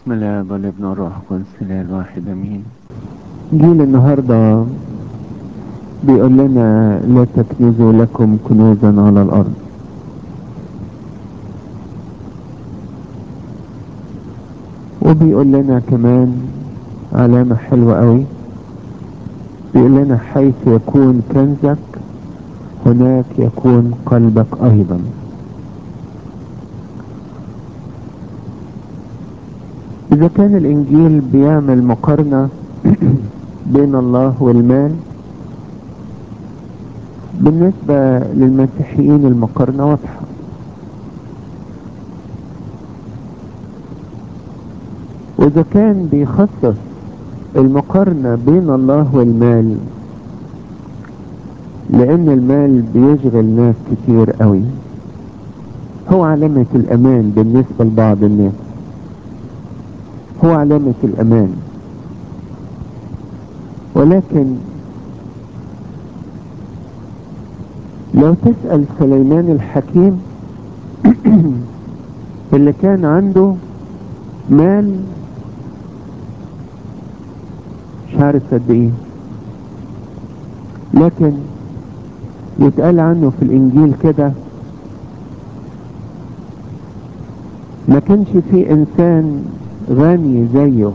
بسم الله والابن والروح القدس الاله الواحد امين جيل النهارده بيقول لنا لا تكنزوا لكم كنوزا على الارض وبيقول لنا كمان علامة حلوة قوي بيقول لنا حيث يكون كنزك هناك يكون قلبك ايضا اذا كان الانجيل بيعمل مقارنة بين الله والمال بالنسبة للمسيحيين المقارنة واضحة واذا كان بيخصص المقارنة بين الله والمال لان المال بيشغل ناس كتير قوي هو علامة الامان بالنسبة لبعض الناس هو علامة الامان ولكن لو تسأل سليمان الحكيم اللي كان عنده مال مش عارف قد ايه لكن يتقال عنه في الانجيل كده ما كانش في انسان غني زيه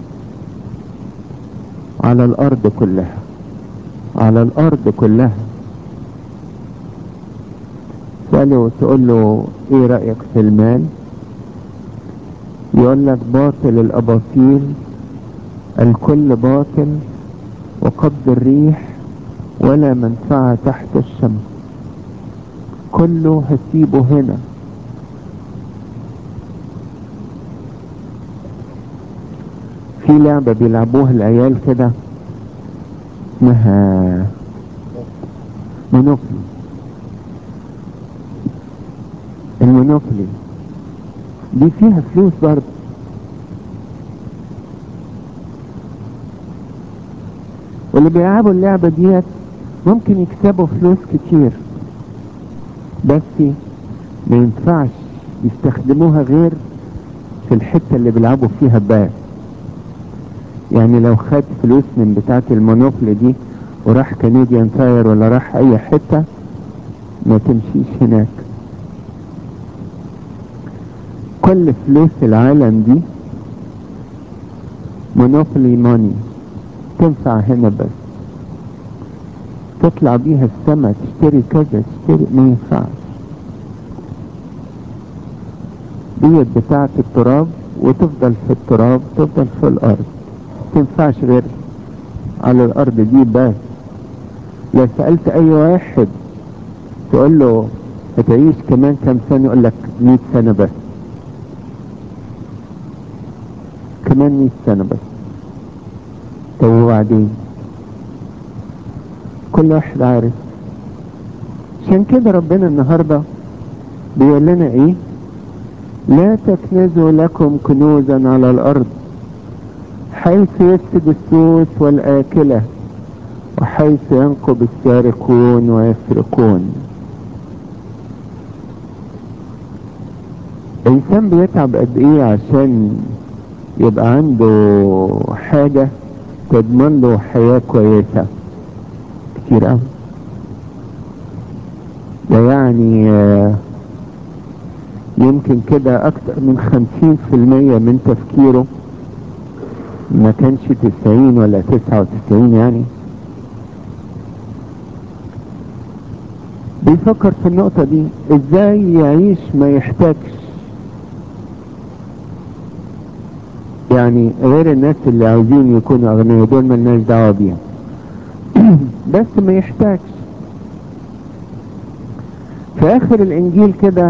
على الارض كلها على الارض كلها تسأله تقول له ايه رأيك في المال يقول لك باطل الاباطيل الكل باطل وقبض الريح ولا منفعة تحت الشمس كله هسيبه هنا في لعبة بيلعبوها العيال كده اسمها مونوبلي المونوبلي دي فيها فلوس برضه واللي بيلعبوا اللعبة ديت ممكن يكسبوا فلوس كتير بس ما ينفعش يستخدموها غير في الحتة اللي بيلعبوا فيها بقى يعني لو خد فلوس من بتاعة المونوبلي دي وراح كنديان تاير ولا راح اي حتة ما تمشيش هناك كل فلوس العالم دي مونوبلي ماني تنفع هنا بس تطلع بيها السما تشتري كذا تشتري ما ينفعش ديت بتاعة التراب وتفضل في التراب تفضل في الارض تنفعش غير على الارض دي بس لو سألت اي واحد تقول له هتعيش كمان كم سنة يقول لك 100 سنة بس كمان 100 سنة بس طب وبعدين كل واحد عارف عشان كده ربنا النهاردة بيقول لنا ايه لا تكنزوا لكم كنوزا على الارض حيث يفسد السوس والآكلة وحيث ينقب السارقون ويسرقون الإنسان بيتعب قد إيه عشان يبقى عنده حاجة تضمن له حياة كويسة كتير قوي ده يعني يمكن كده أكتر من خمسين في المية من تفكيره ما كانش تسعين ولا تسعة وتسعين يعني بيفكر في النقطة دي ازاي يعيش ما يحتاجش يعني غير الناس اللي عاوزين يكونوا اغنياء دول ملناش دعوة بيهم بس ما يحتاجش في اخر الانجيل كده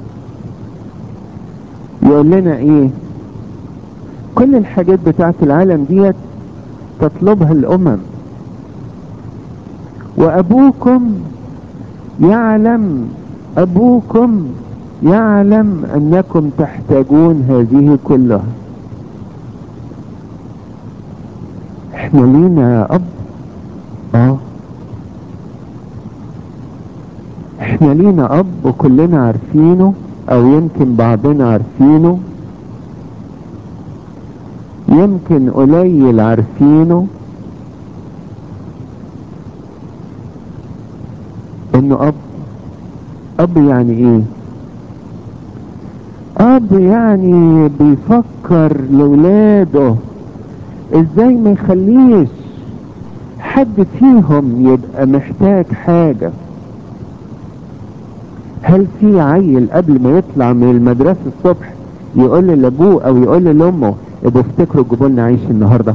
يقول لنا ايه كل الحاجات بتاعت العالم ديت تطلبها الامم وابوكم يعلم ابوكم يعلم انكم تحتاجون هذه كلها احنا لينا اب اه احنا لينا اب وكلنا عارفينه او يمكن بعضنا عارفينه يمكن قليل عارفينه انه اب اب يعني ايه اب يعني بيفكر لولاده ازاي ما يخليش حد فيهم يبقى محتاج حاجة هل في عيل قبل ما يطلع من المدرسة الصبح يقول لابوه او يقول لامه ابقوا افتكروا جيبوا لنا عيش النهارده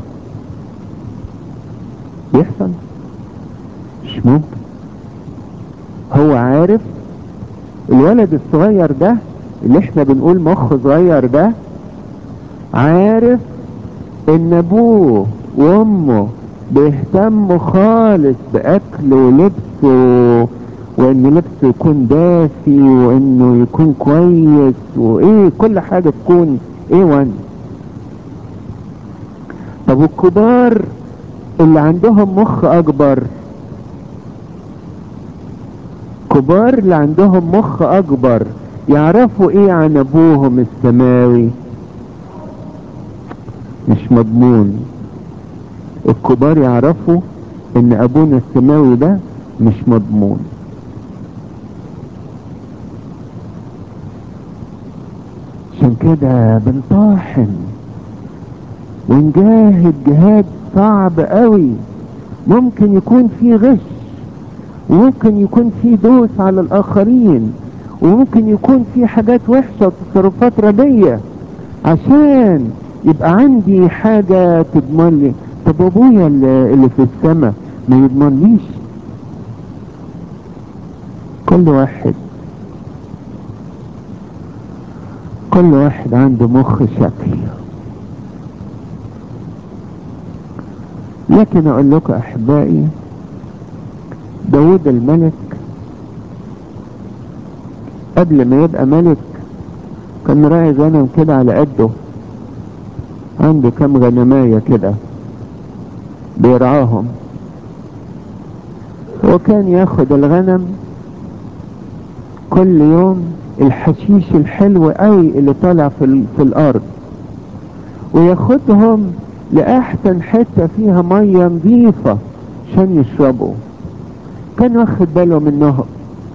يحصل مش ممكن هو عارف الولد الصغير ده اللي احنا بنقول مخ صغير ده عارف ان ابوه وامه بيهتموا خالص باكل ولبس و... وان لبسه يكون دافي وانه يكون كويس وايه كل حاجة تكون ايه وان طب والكبار اللي عندهم مخ اكبر كبار اللي عندهم مخ اكبر يعرفوا ايه عن ابوهم السماوي مش مضمون الكبار يعرفوا ان ابونا السماوي ده مش مضمون عشان كده بنطاحن ونجاهد جهاد صعب قوي ممكن يكون في غش وممكن يكون في دوس على الاخرين وممكن يكون في حاجات وحشة وتصرفات ردية عشان يبقى عندي حاجة تضمن لي طب ابويا اللي في السماء ما يضمنليش كل واحد كل واحد عنده مخ شكل لكن اقول لكم احبائي داود الملك قبل ما يبقى ملك كان راعي غنم كده على قده عنده كام غنماية كده بيرعاهم وكان ياخد الغنم كل يوم الحشيش الحلو قوي اللي طالع في, ال... في الارض وياخدهم لاحسن حتة فيها مية نظيفة عشان يشربوا كان واخد باله منهم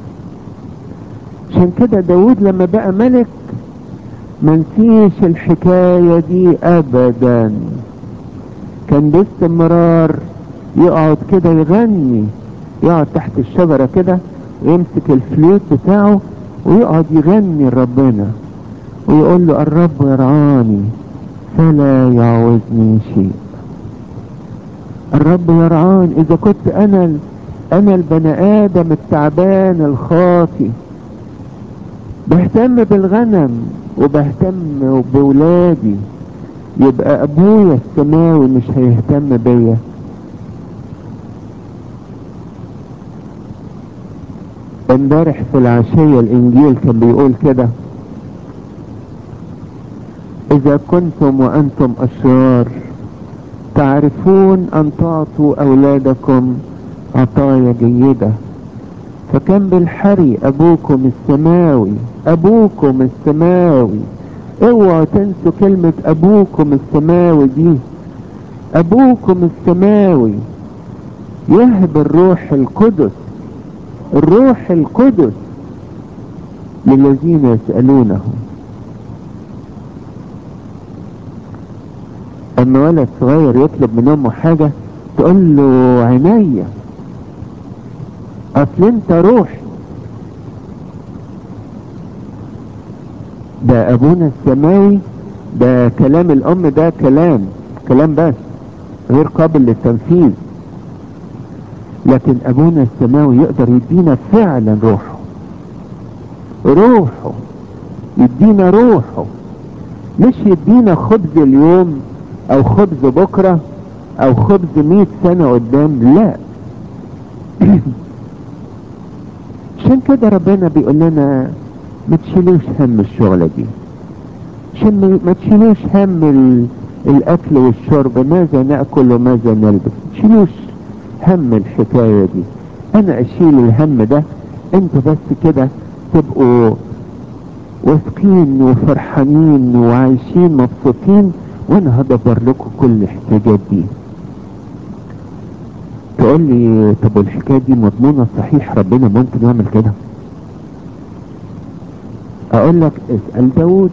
عشان كده داود لما بقى ملك منسيش الحكاية دي ابدا كان باستمرار يقعد كده يغني يقعد تحت الشجرة كده ويمسك الفلوت بتاعه ويقعد يغني لربنا ويقول له الرب يرعاني فلا يعوزني شيء الرب يرعاني اذا كنت انا انا البني ادم التعبان الخاطي بهتم بالغنم وبهتم بولادي يبقى ابويا السماوي مش هيهتم بيا امبارح في العشية الانجيل كان بيقول كده اذا كنتم وانتم اشرار تعرفون ان تعطوا اولادكم عطايا جيدة فكان بالحري ابوكم السماوي ابوكم السماوي اوعوا تنسوا كلمة ابوكم السماوي دي ابوكم السماوي يهب الروح القدس الروح القدس للذين يسألونه اما ولد صغير يطلب من امه حاجة تقول له عينيا اصل انت روحي ده ابونا السماوي ده كلام الام ده كلام كلام بس غير قابل للتنفيذ لكن ابونا السماوي يقدر يدينا فعلا روحه روحه يدينا روحه مش يدينا خبز اليوم او خبز بكرة او خبز مئة سنة قدام لا عشان كده ربنا بيقول لنا ما تشيلوش هم الشغلة دي عشان ما تشيلوش هم ال... الاكل والشرب ماذا ناكل وماذا نلبس تشيلوش هم الحكاية دي انا اشيل الهم ده انتوا بس كده تبقوا واثقين وفرحانين وعايشين مبسوطين وانا هدبر لكم كل الاحتياجات دي تقول لي طب والحكايه دي مضمونه صحيح ربنا ممكن يعمل كده اقول لك اسال داود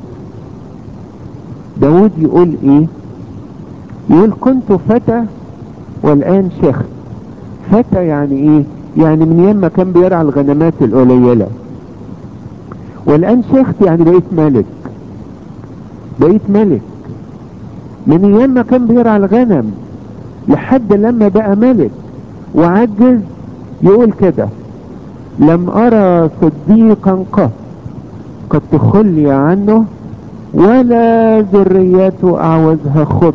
داود يقول ايه يقول كنت فتى والان شيخ فتى يعني ايه يعني من يوم ما كان بيرعى الغنمات القليله والان شيخت يعني بقيت ملك بقيت ملك من ايام ما كان بيرعى الغنم لحد لما بقى ملك وعجز يقول كده لم ارى صديقا قط قد تخلي عنه ولا ذريته اعوزها خط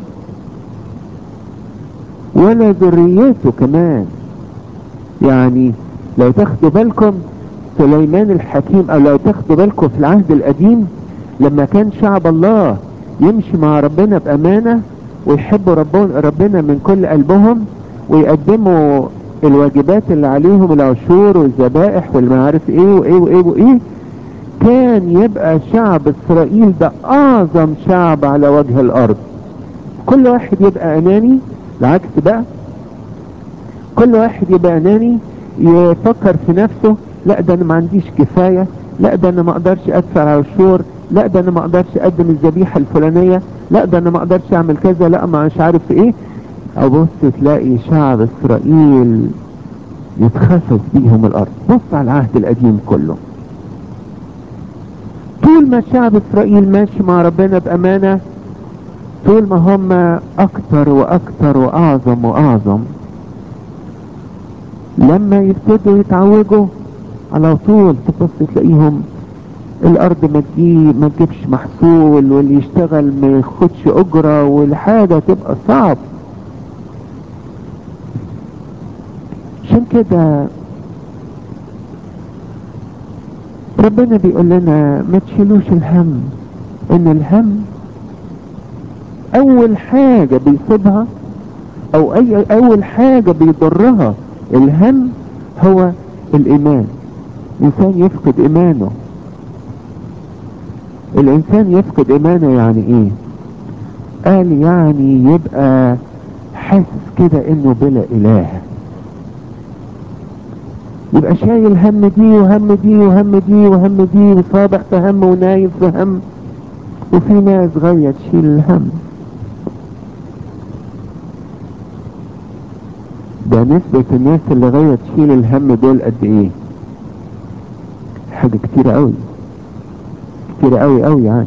ولا ذريته كمان يعني لو تاخدوا بالكم سليمان الحكيم او لو تاخدوا بالكم في العهد القديم لما كان شعب الله يمشي مع ربنا بامانه ويحبوا ربنا ربنا من كل قلبهم ويقدموا الواجبات اللي عليهم العشور والذبائح والما عارف ايه وايه وايه وايه كان يبقى شعب اسرائيل ده اعظم شعب على وجه الارض كل واحد يبقى اناني العكس بقى كل واحد يبقى اناني يفكر في نفسه لا ده انا ما عنديش كفاية لا ده انا ما اقدرش ادفع عشور لا ده انا ما اقدرش اقدم الذبيحة الفلانية لا ده انا ما اقدرش اعمل كذا لا ما مش عارف ايه ابص تلاقي شعب اسرائيل يتخسف بيهم الارض بص على العهد القديم كله طول ما شعب اسرائيل ماشي مع ربنا بامانة طول ما هم اكتر واكتر واعظم واعظم لما يبتدوا يتعوجوا على طول تبص تلاقيهم الارض ما تجي ما تجيبش محصول واللي يشتغل ما ياخدش اجره والحاجه تبقى صعب عشان كده ربنا بيقول لنا ما تشيلوش الهم ان الهم اول حاجه بيصيبها او اي اول حاجه بيضرها الهم هو الايمان الانسان يفقد ايمانه الانسان يفقد ايمانه يعني ايه قال يعني يبقى حاسس كده انه بلا اله يبقى شايل هم دي وهم دي وهم دي وهم دي وصابح في هم ونايم في هم وفي ناس غاية تشيل الهم ده نسبة الناس اللي غاية تشيل الهم دول قد ايه حاجة كتيرة قوي كتيرة قوي قوي يعني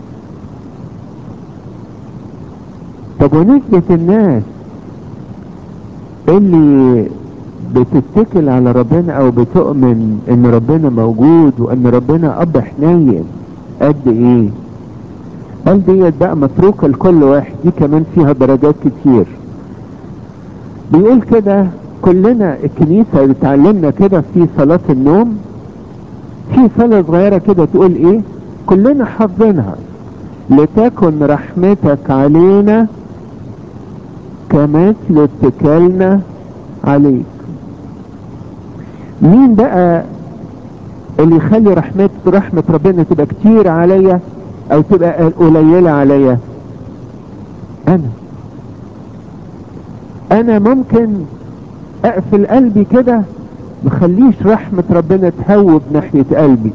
طب ونسبة الناس اللي بتتكل على ربنا او بتؤمن ان ربنا موجود وان ربنا اب حنين قد ايه قال ديت بقى متروكة لكل واحد دي كمان فيها درجات كتير بيقول كده كلنا الكنيسة بتعلمنا كده في صلاة النوم في صلاة صغيرة كده تقول ايه كلنا حافظينها لتكن رحمتك علينا كمثل اتكالنا عليك مين بقى اللي يخلي رحمة رحمة ربنا تبقى كتير عليا او تبقى قليلة عليا انا انا ممكن اقفل قلبي كده مخليش رحمة ربنا تهوب ناحية قلبي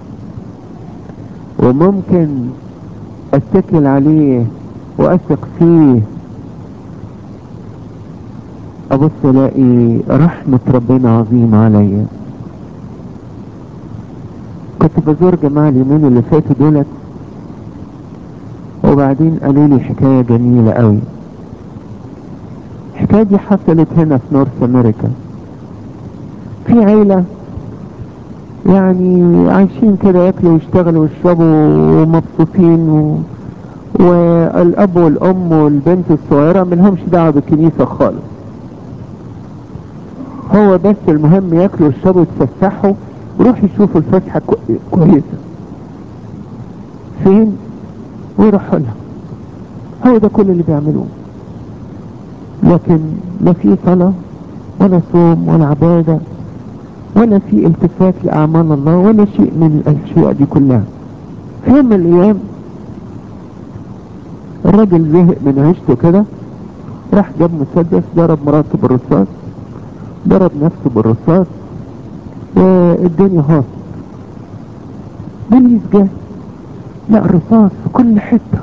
وممكن اتكل عليه واثق فيه ابص الاقي رحمة ربنا عظيمة عليا كنت بزور جماعة اليومين اللي فاتوا دولت وبعدين قالوا لي حكاية جميلة قوي الحكاية دي حصلت هنا في نورث امريكا في عيلة يعني عايشين كده ياكلوا ويشتغلوا ويشربوا ومبسوطين و... والاب والام والبنت الصغيرة ملهمش دعوة بالكنيسة خالص هو بس المهم ياكلوا ويشربوا ويتفسحوا ويروحوا يشوفوا الفسحة كو... كويسة فين ويروحوا لها هو ده كل اللي بيعملوه لكن لا في صلاة ولا صوم ولا عبادة ولا في التفات لأعمال الله ولا شيء من الأشياء دي كلها في يوم من الأيام الراجل زهق من عيشته كده راح جاب مسدس ضرب مراته بالرصاص ضرب نفسه بالرصاص والدنيا هاص بوليس جه لا الرصاص في كل حته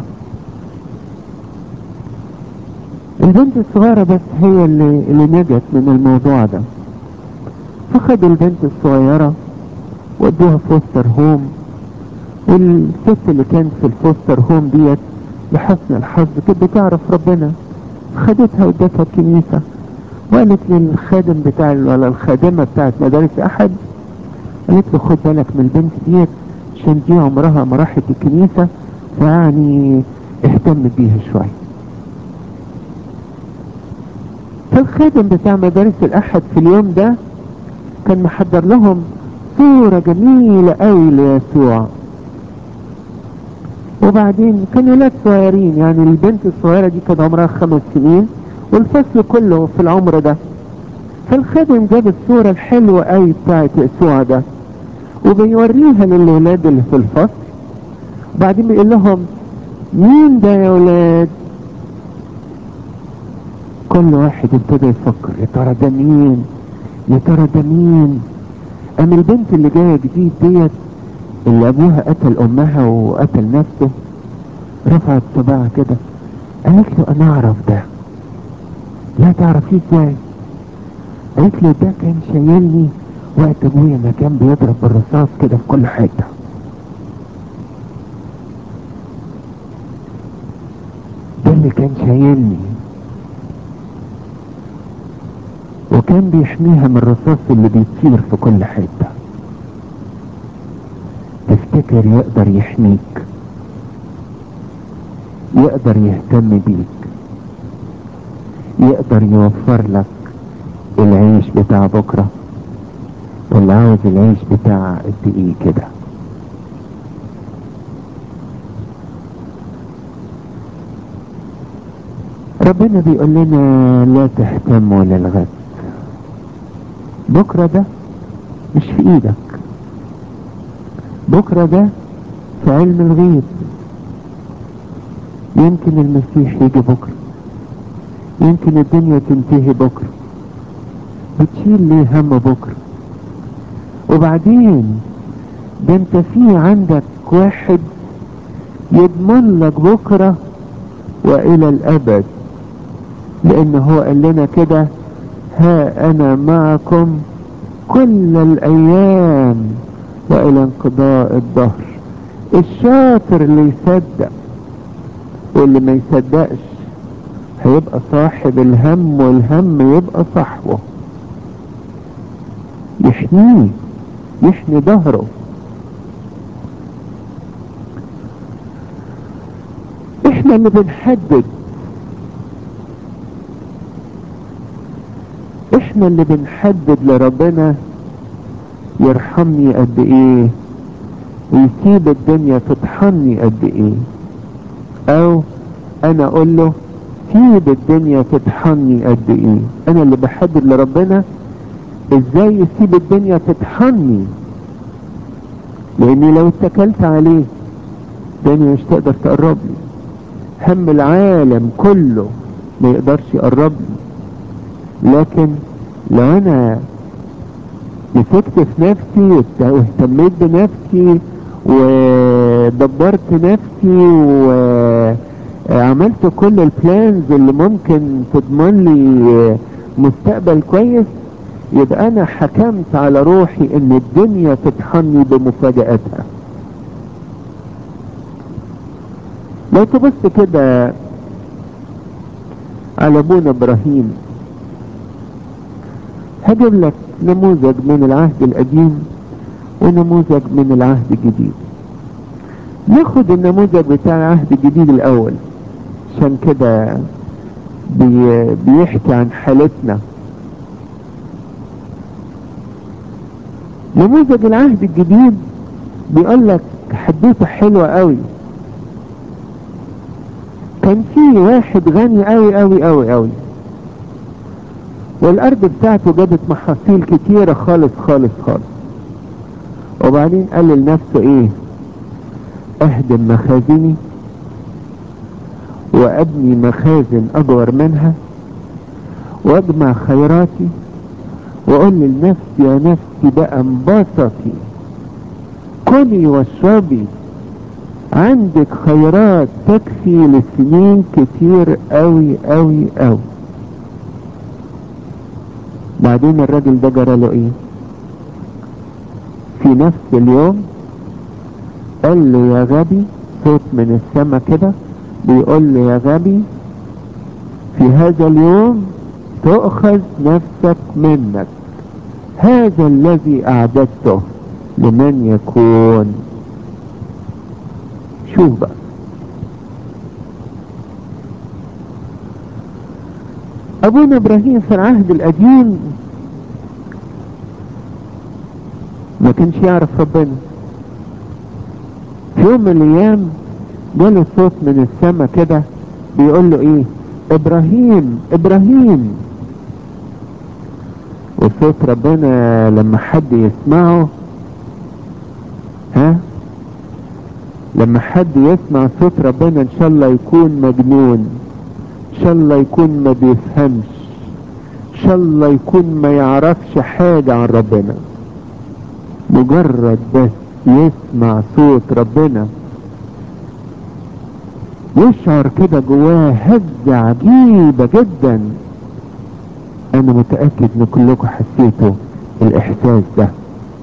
البنت الصغيرة بس هي اللي, اللي نجت من الموضوع ده فخدوا البنت الصغيرة ودوها فوستر هوم والست اللي كانت في الفوستر هوم ديت لحسن الحظ كانت بتعرف ربنا خدتها ودتها الكنيسة وقالت للخادم بتاع ولا الخادمة بتاعت مدارس أحد قالت له خد بالك من البنت ديت عشان دي عمرها ما راحت الكنيسة فيعني اهتم بيها شوية فالخادم بتاع مدارس الأحد في اليوم ده كان محضر لهم صورة جميلة قوي ليسوع وبعدين كانوا ولاد صغيرين يعني البنت الصغيرة دي كان عمرها خمس سنين والفصل كله في العمر ده فالخادم جاب الصورة الحلوة قوي بتاعت يسوع ده وبيوريها للولاد اللي في الفصل وبعدين بيقول لهم مين ده يا ولاد كل واحد ابتدى يفكر يا ترى ده مين يا ترى ده مين اما البنت اللي جايه جديد ديت اللي ابوها قتل امها وقتل نفسه رفعت صباعها كده قالت له انا اعرف ده لا تعرفيه ازاي قالت له ده كان شايلني وقت ابويا ما كان بيضرب بالرصاص كده في كل حته ده اللي كان شايلني وكان بيحميها من الرصاص اللي بيطير في كل حته تفتكر يقدر يحميك يقدر يهتم بيك يقدر يوفر لك العيش بتاع بكرة ولا عاوز العيش بتاع قد ايه كده ربنا بيقول لنا لا تهتموا للغد بكرة ده مش في ايدك بكرة ده في علم الغيب يمكن المسيح يجي بكرة يمكن الدنيا تنتهي بكرة بتشيل ليه هم بكرة وبعدين ده انت في عندك واحد يضمن لك بكرة والى الابد لان هو قال لنا كده ها انا معكم كل الايام والى انقضاء الظهر الشاطر اللي يصدق واللي ما يصدقش هيبقى صاحب الهم والهم يبقى صاحبه يحميه يحمي ظهره احنا اللي بنحدد احنا اللي بنحدد لربنا يرحمني قد ايه ويسيب الدنيا تطحني قد ايه او انا اقول له سيب الدنيا تطحني قد ايه انا اللي بحدد لربنا ازاي يسيب الدنيا تطحني لاني لو اتكلت عليه الدنيا مش تقدر تقرب لي هم العالم كله ما يقدرش يقرب لي لكن لو انا مسكت في نفسي واهتميت بنفسي ودبرت نفسي وعملت كل البلانز اللي ممكن تضمن لي مستقبل كويس يبقى انا حكمت على روحي ان الدنيا تطحني بمفاجآتها لو تبص كده على ابونا ابراهيم هجيب لك نموذج من العهد القديم ونموذج من العهد الجديد ناخد النموذج بتاع العهد الجديد الاول عشان كده بي بيحكي عن حالتنا نموذج العهد الجديد بيقول لك حدوته حلوة قوي كان في واحد غني قوي قوي قوي قوي والارض بتاعته جابت محاصيل كتيرة خالص خالص خالص وبعدين قال لنفسه ايه اهدم مخازني وابني مخازن اجور منها واجمع خيراتي واقول للنفس يا نفسي بقى انبسطي كلي واشربي عندك خيرات تكفي لسنين كتير قوي قوي قوي بعدين الراجل ده جرى له ايه في نفس اليوم قال له يا غبي صوت من السما كده بيقول له يا غبي في هذا اليوم تؤخذ نفسك منك هذا الذي اعددته لمن يكون شوف بقى ابونا ابراهيم في العهد القديم ما كانش يعرف ربنا في يوم من الايام جاله صوت من السما كده بيقول له ايه ابراهيم ابراهيم وصوت ربنا لما حد يسمعه ها لما حد يسمع صوت ربنا ان شاء الله يكون مجنون ان شاء الله يكون ما بيفهمش ان شاء الله يكون ما يعرفش حاجة عن ربنا مجرد بس يسمع صوت ربنا يشعر كده جواه هزة عجيبة جدا انا متأكد ان كلكم حسيتوا الاحساس ده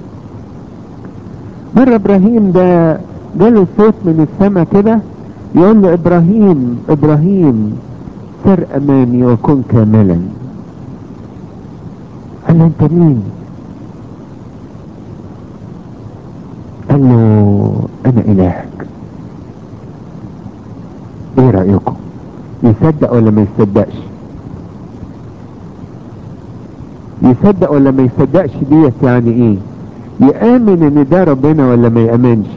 مرة ابراهيم ده جاله صوت من السماء كده يقول له ابراهيم ابراهيم سر امامي وكن كاملا قال له انت مين قال له انا الهك ايه رأيكم يصدق ولا ما يصدقش يصدق ولا ما يصدقش ديت يعني ايه يآمن ان ده ربنا ولا ما يآمنش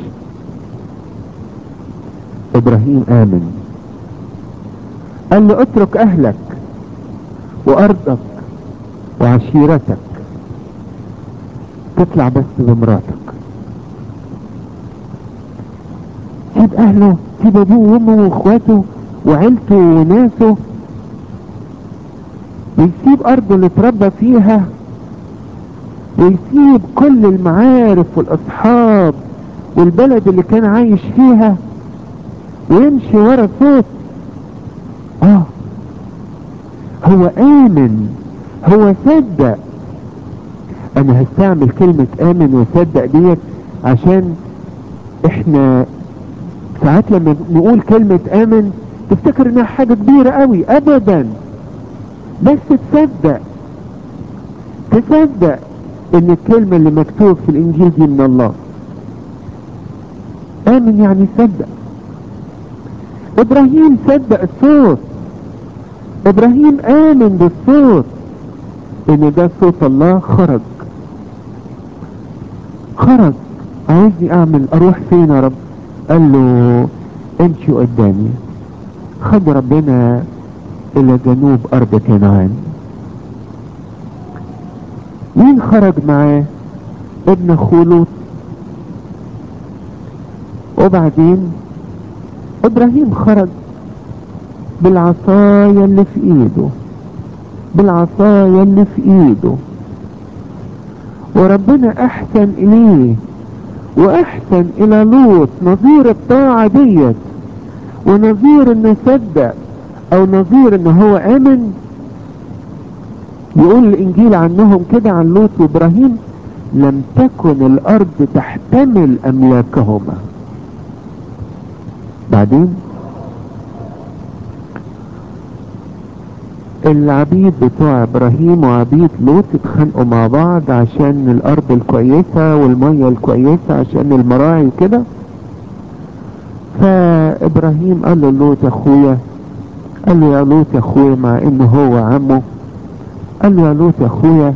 ابراهيم امن قال له اترك اهلك وارضك وعشيرتك تطلع بس بمراتك سيب اهله سيب ابوه وامه واخواته وعيلته وناسه ويسيب ارضه اللي اتربى فيها ويسيب كل المعارف والاصحاب والبلد اللي كان عايش فيها ويمشي ورا صوت اه هو امن هو صدق انا هستعمل كلمة امن وصدق ديت عشان احنا ساعات لما نقول كلمة امن تفتكر انها حاجة كبيرة قوي ابدا بس تصدق تصدق ان الكلمة اللي مكتوب في الانجيل دي من الله امن يعني صدق ابراهيم صدق الصوت ابراهيم امن بالصوت ان ده صوت الله خرج خرج عايزني اعمل اروح فين يا رب قال له امشي قدامي خد ربنا الى جنوب ارض كنعان مين خرج معاه ابن خولوط وبعدين ابراهيم خرج بالعصاية اللي في ايده بالعصاية اللي في ايده وربنا احسن اليه واحسن الى لوط نظير الطاعة ديت ونظير انه صدق او نظير ان هو امن يقول الانجيل عنهم كده عن لوط وابراهيم لم تكن الارض تحتمل املاكهما بعدين العبيد بتوع ابراهيم وعبيد لوط اتخانقوا مع بعض عشان الارض الكويسة والمية الكويسة عشان المراعي وكده فابراهيم قال له لوط اخويا قال له يا لوط يا اخويا مع انه هو عمه قال له يا لوط يا اخويا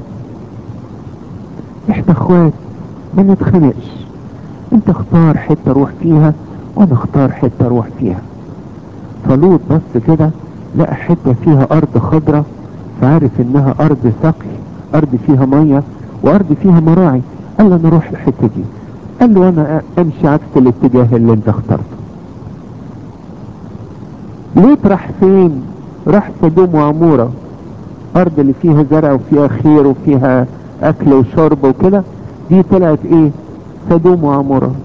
احنا اخوات ما نتخانقش انت اختار حتة روح فيها وانا اختار حتة روح فيها فلوط بص كده لقى حتة فيها ارض خضرة فعرف انها ارض سقي ارض فيها مية وارض فيها مراعي قال له انا اروح الحتة دي قال له انا امشي عكس الاتجاه اللي انت اخترته لوط راح فين راح سدوم وعمورة ارض اللي فيها زرع وفيها خير وفيها اكل وشرب وكده دي طلعت ايه سدوم وعمورة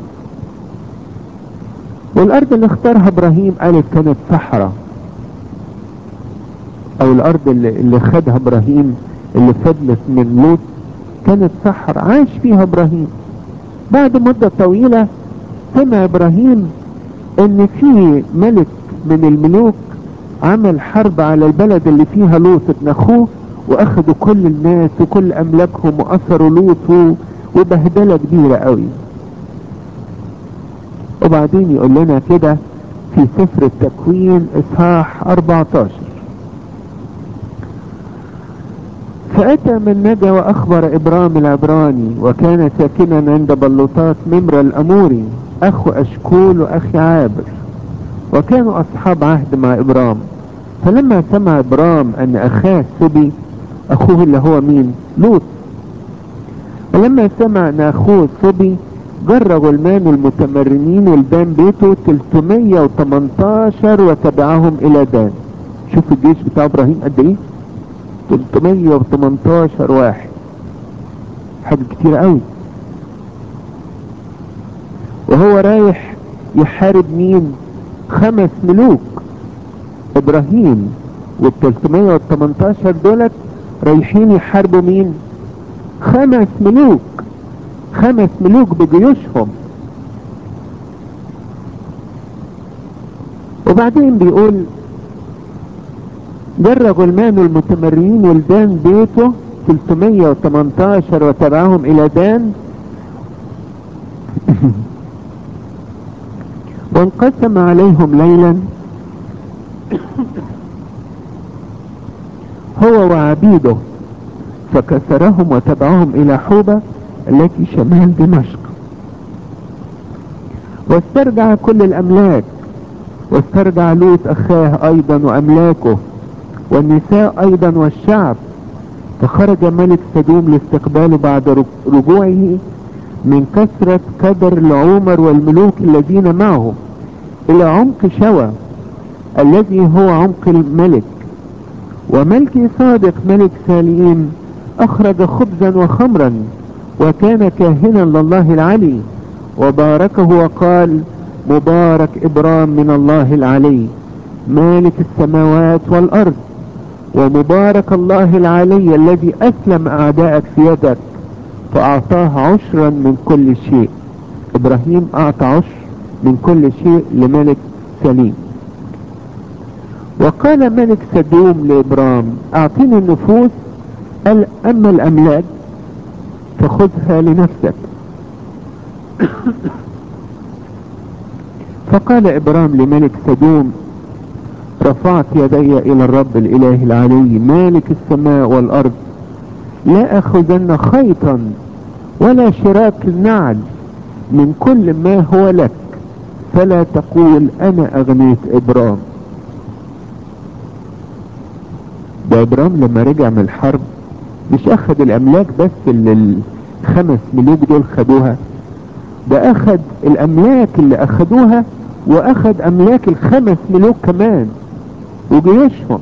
والارض اللي اختارها ابراهيم قالت كانت صحراء او الارض اللي, اللي خدها ابراهيم اللي فضلت من لوط كانت صحراء عاش فيها ابراهيم بعد مدة طويلة سمع ابراهيم ان في ملك من الملوك عمل حرب على البلد اللي فيها لوط ابن اخوه واخدوا كل الناس وكل املاكهم واثروا لوط وبهدله كبيره قوي وبعدين يقول لنا كده في سفر التكوين اصحاح 14 فأتى من نجا وأخبر إبرام العبراني وكان ساكنا عند بلوطات ممر الأموري أخو أشكول وأخي عابر وكانوا أصحاب عهد مع إبرام فلما سمع إبرام أن أخاه سبي أخوه اللي هو مين لوط فلما سمع أن أخوه سبي جر غلمان المتمرنين ولدان بيته 318 وتبعهم إلى دان شوف الجيش بتاع إبراهيم قد إيه 318 واحد حاجة كتير قوي وهو رايح يحارب مين خمس ملوك ابراهيم وال 318 دولت رايحين يحاربوا مين خمس ملوك خمس ملوك بجيوشهم وبعدين بيقول جر غلمان المتمرين ولدان بيته 318 وتبعهم الى دان وانقسم عليهم ليلا هو وعبيده فكسرهم وتبعهم الى حوبة التي شمال دمشق واسترجع كل الاملاك واسترجع لوط اخاه ايضا واملاكه والنساء ايضا والشعب فخرج ملك سدوم لاستقباله بعد رجوعه من كثرة كدر العمر والملوك الذين معه الى عمق شوى الذي هو عمق الملك وملكي صادق ملك ساليم اخرج خبزا وخمرا وكان كاهنا لله العلي وباركه وقال مبارك ابرام من الله العلي مالك السماوات والارض ومبارك الله العلي الذي اسلم اعداءك في يدك فاعطاه عشرا من كل شيء ابراهيم اعطى عشر من كل شيء لملك سليم وقال ملك سدوم لابرام اعطيني النفوس قال اما الاملاك فخذها لنفسك فقال ابرام لملك سدوم رفعت يدي الى الرب الاله العلي مالك السماء والارض لا اخذن خيطا ولا شراك النعل من كل ما هو لك فلا تقول انا اغنيت ابرام ده ابرام لما رجع من الحرب مش اخد الاملاك بس اللي الخمس ملوك دول خدوها ده اخد الاملاك اللي اخدوها واخد املاك الخمس ملوك كمان وجيوشهم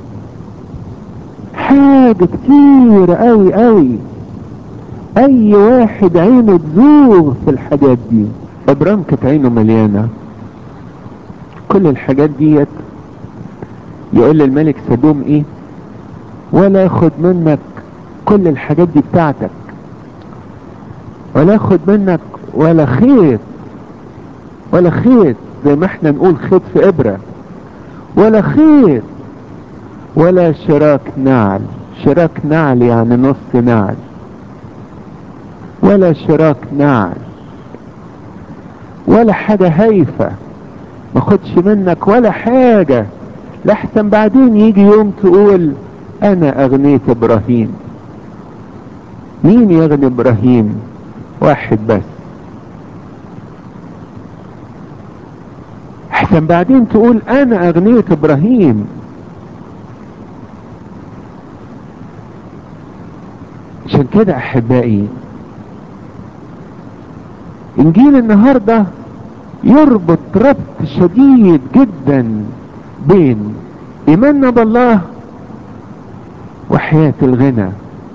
حاجة كتير قوي قوي اي واحد عينه تزوغ في الحاجات دي ابرام كانت عينه مليانة كل الحاجات ديت يقول للملك سدوم ايه ولا ياخد منك كل الحاجات دي بتاعتك ولا ياخد منك ولا خيط ولا خيط زي ما احنا نقول خيط في ابرة ولا خيط ولا شراك نعل شراك نعل يعني نص نعل ولا شراك نعل ولا حاجة هايفة ما خدش منك ولا حاجة لحسن بعدين يجي يوم تقول انا اغنيت ابراهيم مين يغني ابراهيم واحد بس احسن بعدين تقول انا اغنيت ابراهيم عشان كده احبائي انجيل النهاردة يربط ربط شديد جدا بين ايماننا بالله وحياة الغنى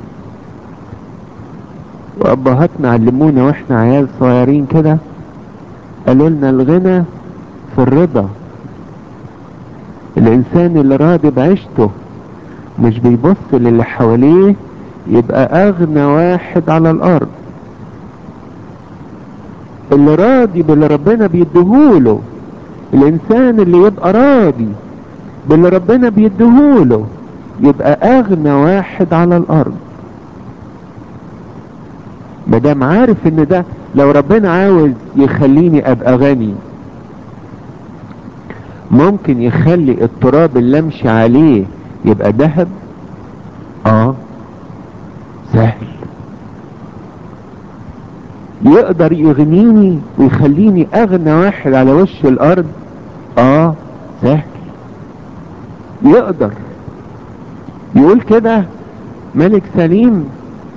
وابهاتنا علمونا واحنا عيال صغيرين كده قالوا لنا الغنى في الرضا الانسان اللي راضي بعيشته مش بيبص للي حواليه يبقى اغنى واحد على الارض اللي راضي باللي ربنا بيديهوله الانسان اللي يبقى راضي باللي ربنا بيديهوله يبقى اغنى واحد على الارض مادام عارف ان ده لو ربنا عاوز يخليني ابقى غني ممكن يخلي التراب اللي امشي عليه يبقى ذهب اه سهل يقدر يغنيني ويخليني اغنى واحد على وش الارض اه سهل يقدر يقول كده ملك سليم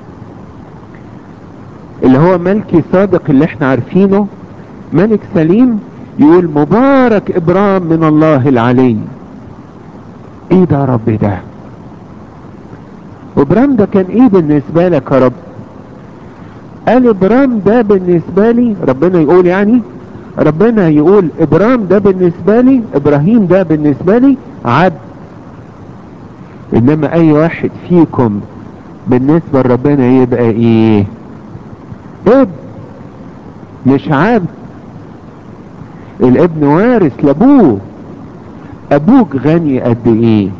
اللي هو ملكي صادق اللي احنا عارفينه ملك سليم يقول مبارك ابرام من الله العلي ايه ده يا رب ده ابرام ده كان ايه بالنسبة لك يا رب قال ابرام ده بالنسبة لي ربنا يقول يعني ربنا يقول ابرام ده بالنسبة لي ابراهيم ده بالنسبة لي عبد انما اي واحد فيكم بالنسبة لربنا يبقى ايه ابن مش عبد الابن وارث لابوه ابوك غني قد ايه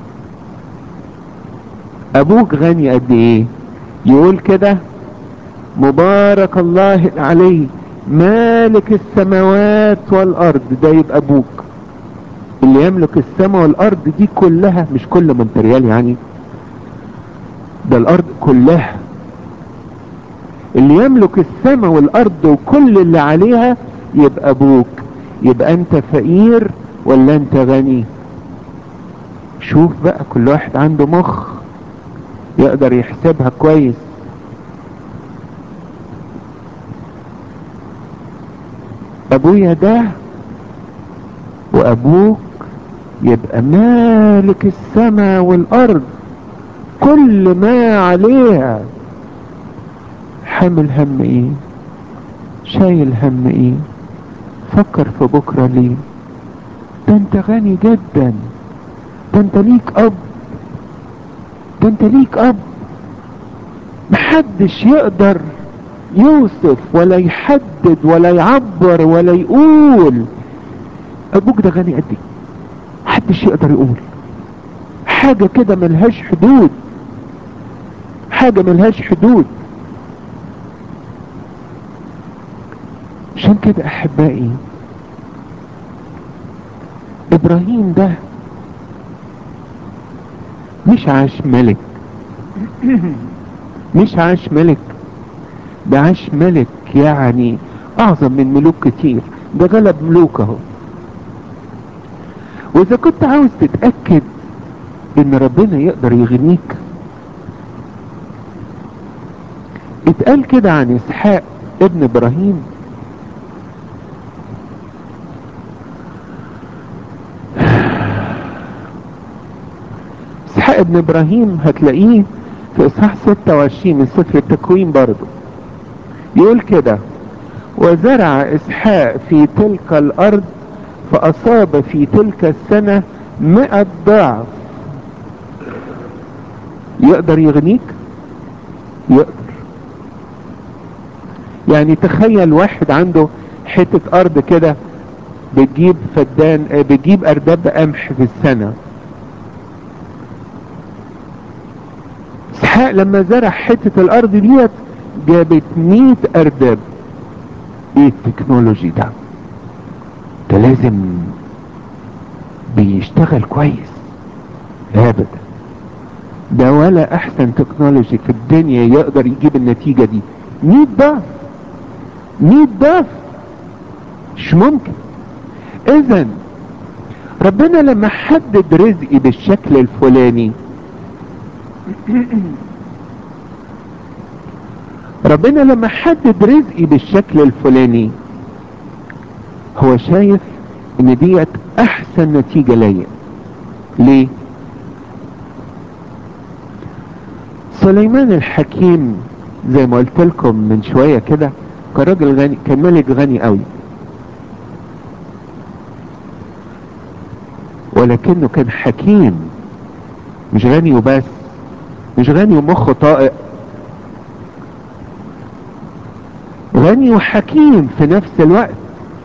ابوك غني قد ايه يقول كده مبارك الله عليه مالك السماوات والارض ده يبقى ابوك اللي يملك السماء والارض دي كلها مش كل مونتريال يعني ده الارض كلها اللي يملك السماء والارض وكل اللي عليها يبقى ابوك يبقى انت فقير ولا انت غني شوف بقى كل واحد عنده مخ يقدر يحسبها كويس ابويا ده وابوك يبقى مالك السماء والارض كل ما عليها حامل هم ايه شايل هم ايه فكر في بكرة ليه ده انت غني جدا ده انت ليك اب ده انت ليك اب محدش يقدر يوصف ولا يحدد ولا يعبر ولا يقول ابوك ده غني قد ايه محدش يقدر يقول حاجة كده ملهاش حدود حاجة ملهاش حدود عشان كده احبائي ابراهيم ده مش عاش ملك مش عاش ملك ده عاش ملك يعني اعظم من ملوك كتير ده غلب ملوك اهو واذا كنت عاوز تتأكد ان ربنا يقدر يغنيك اتقال كده عن اسحاق ابن ابراهيم اسحاق ابن ابراهيم هتلاقيه في اصحاح 26 من سفر التكوين برضه يقول كده وزرع اسحاق في تلك الارض فاصاب في تلك السنة مئة ضعف يقدر يغنيك يقدر يعني تخيل واحد عنده حتة ارض كده بتجيب فدان بتجيب ارداب قمح في السنة اسحاق لما زرع حتة الارض ديت جابت 100 ارداب ايه التكنولوجي ده ده لازم بيشتغل كويس ابدا ده ولا احسن تكنولوجي في الدنيا يقدر يجيب النتيجة دي 100 ضعف 100 ضعف مش ممكن اذا ربنا لما حدد رزقي بالشكل الفلاني ربنا لما حدد رزقي بالشكل الفلاني هو شايف ان ديت احسن نتيجة ليا ليه سليمان الحكيم زي ما قلت لكم من شوية كده كان راجل غني كان ملك غني قوي ولكنه كان حكيم مش غني وبس مش غني ومخه طائق غني وحكيم في نفس الوقت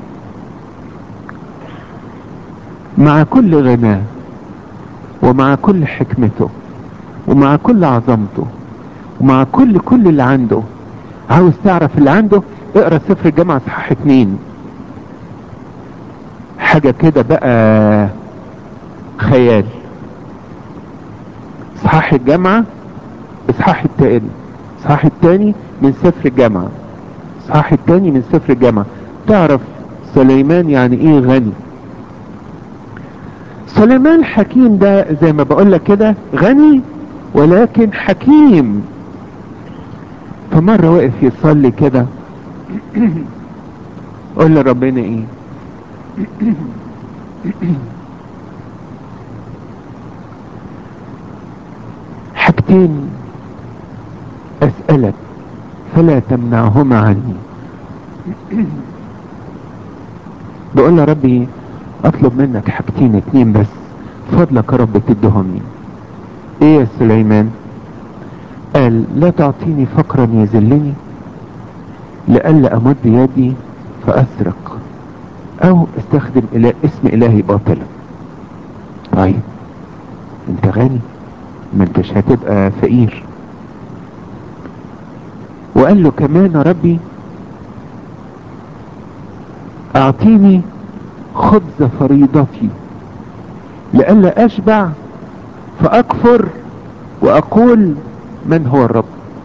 مع كل غناه ومع كل حكمته ومع كل عظمته ومع كل كل اللي عنده عاوز تعرف اللي عنده اقرا سفر الجامعة اصحاح اتنين حاجة كده بقى خيال اصحاح الجامعة اصحاح التاني اصحاح التاني من سفر الجامعة اصحاح التاني من سفر الجامعة تعرف سليمان يعني ايه غني سليمان حكيم ده زي ما بقول لك كده غني ولكن حكيم فمرة وقف يصلي كده قول لربنا ايه حاجتين اسألك فلا تمنعهما عني بقول يا ربي اطلب منك حاجتين اتنين بس فضلك يا رب تدهم لي ايه يا سليمان قال لا تعطيني فقرا يذلني لئلا امد يدي فاسرق او استخدم إله اسم الهي باطلا طيب انت غني ما انتش هتبقى فقير وقال له كمان يا ربي اعطيني خبز فريضتي لئلا اشبع فاكفر واقول من هو الرب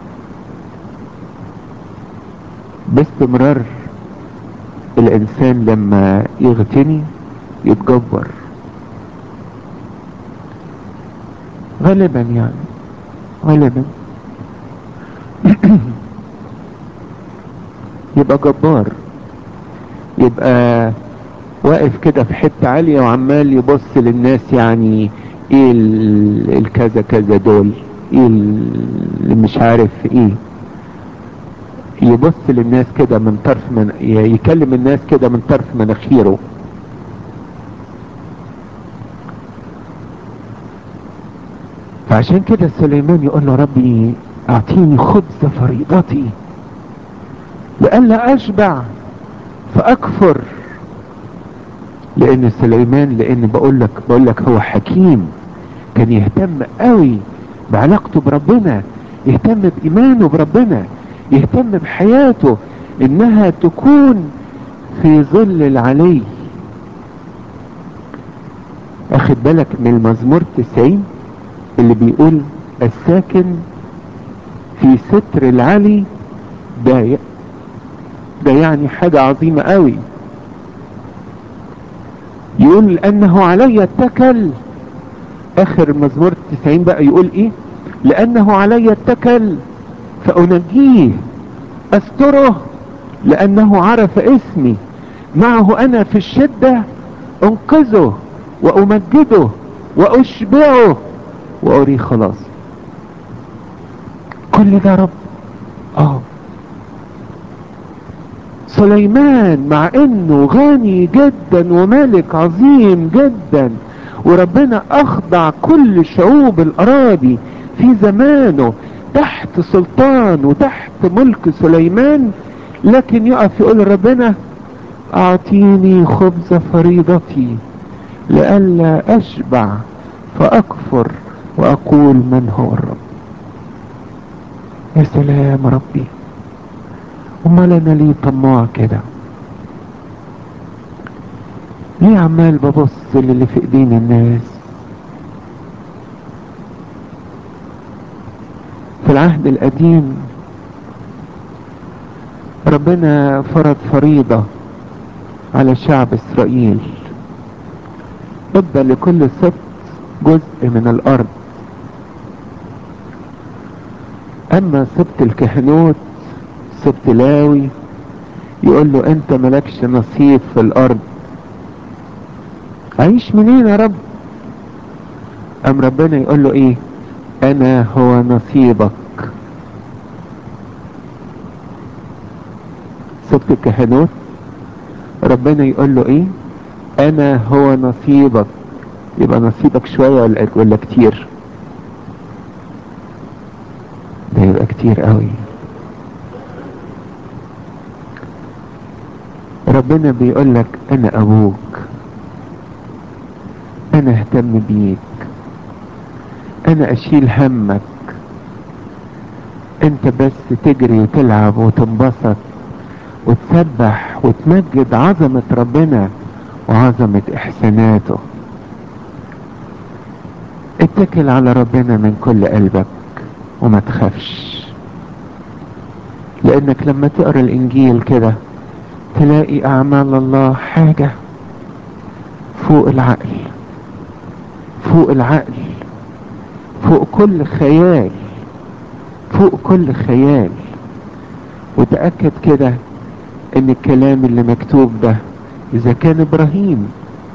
باستمرار الانسان لما يغتني يتجبر غالبا يعني غالبا يبقى جبار يبقى واقف كده في حتة عالية وعمال يبص للناس يعني ايه ال- الكذا كذا دول ايه اللي مش عارف ايه يبص للناس كده من طرف من يكلم الناس كده من طرف مناخيره فعشان كده سليمان يقول له ربي اعطيني خبز فريضتي لئلا اشبع فاكفر لان سليمان لان بقول لك بقول لك هو حكيم كان يهتم قوي بعلاقته بربنا يهتم بايمانه بربنا يهتم بحياته انها تكون في ظل العلي اخد بالك من المزمور 90 اللي بيقول الساكن في ستر العلي ده ي- ده يعني حاجة عظيمة قوي يقول لانه علي اتكل اخر مزمور 90 بقى يقول ايه لانه علي اتكل فانجيه استره لانه عرف اسمي معه انا في الشدة انقذه وامجده واشبعه واريه خلاص كل ده رب اه سليمان مع انه غني جدا وملك عظيم جدا وربنا اخضع كل شعوب الاراضي في زمانه تحت سلطان وتحت ملك سليمان لكن يقف يقول ربنا اعطيني خبز فريضتي لئلا اشبع فاكفر واقول من هو الرب يا سلام ربي امال انا ليه طماع كده ليه عمال ببص للي في ايدين الناس في العهد القديم ربنا فرض فريضة على شعب اسرائيل ادى لكل سبت جزء من الارض اما سبت الكهنوت سبت لاوي يقول له انت ملكش نصيب في الارض اعيش منين يا رب ام ربنا يقول له ايه انا هو نصيبك سبت الكهنوت ربنا يقول له ايه انا هو نصيبك يبقى نصيبك شوية ولا, ولا كتير ده يبقى كتير قوي ربنا بيقول لك انا ابوك انا اهتم بيك انا اشيل همك انت بس تجري وتلعب وتنبسط وتسبح وتمجد عظمة ربنا وعظمة احساناته اتكل على ربنا من كل قلبك وما تخافش لانك لما تقرا الانجيل كده تلاقي اعمال الله حاجة فوق العقل فوق العقل فوق كل خيال فوق كل خيال وتأكد كده ان الكلام اللي مكتوب ده اذا كان ابراهيم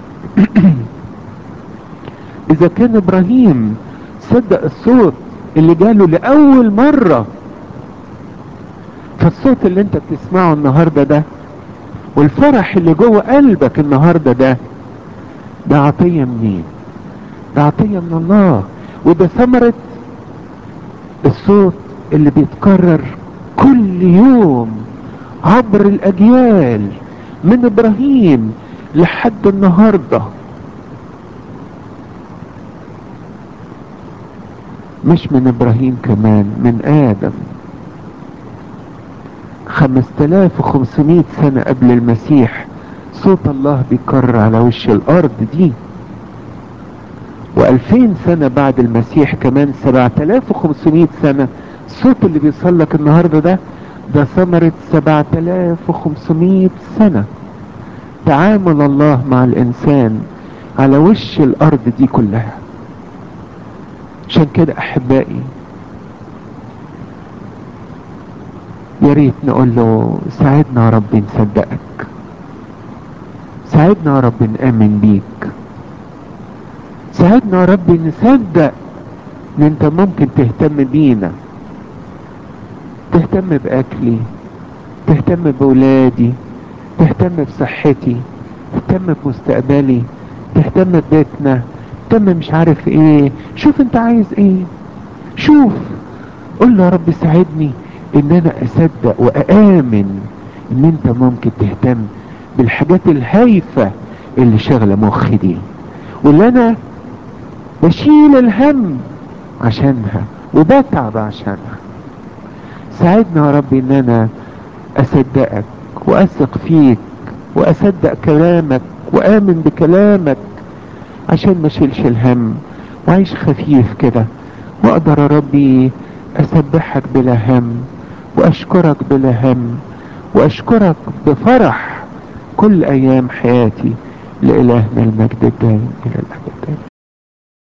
اذا كان ابراهيم صدق الصوت اللي جاله لاول مرة فالصوت اللي انت بتسمعه النهاردة ده والفرح اللي جوه قلبك النهاردة ده ده عطية منين ده عطية من الله وده ثمرة الصوت اللي بيتكرر كل يوم عبر الاجيال من ابراهيم لحد النهارده مش من ابراهيم كمان من ادم خمسة الاف وخمسمائة سنة قبل المسيح صوت الله بيكرر على وش الارض دي والفين سنة بعد المسيح كمان سبعة الاف وخمسمائة سنة الصوت اللي بيصلك النهاردة ده ده ثمرة سبعة الاف وخمسمائة سنة تعامل الله مع الانسان على وش الارض دي كلها عشان كده احبائي يا ريت نقول له ساعدنا يا رب نصدقك ساعدنا يا رب نامن بيك ساعدنا يا رب نصدق ان انت ممكن تهتم بينا تهتم باكلي تهتم بولادي تهتم بصحتي تهتم بمستقبلي تهتم ببيتنا تهتم مش عارف ايه شوف انت عايز ايه شوف قول له يا رب ساعدني ان انا اصدق واامن ان انت ممكن تهتم بالحاجات الهايفة اللي شغلة مخي دي واللي انا بشيل الهم عشانها وبتعب عشانها ساعدنا يا رب ان انا اصدقك واثق فيك واصدق كلامك وامن بكلامك عشان ما اشيلش الهم وعيش خفيف كده واقدر يا ربي اسبحك بلا هم واشكرك بلا هم واشكرك بفرح كل ايام حياتي لالهنا المجد الدائم الى الابد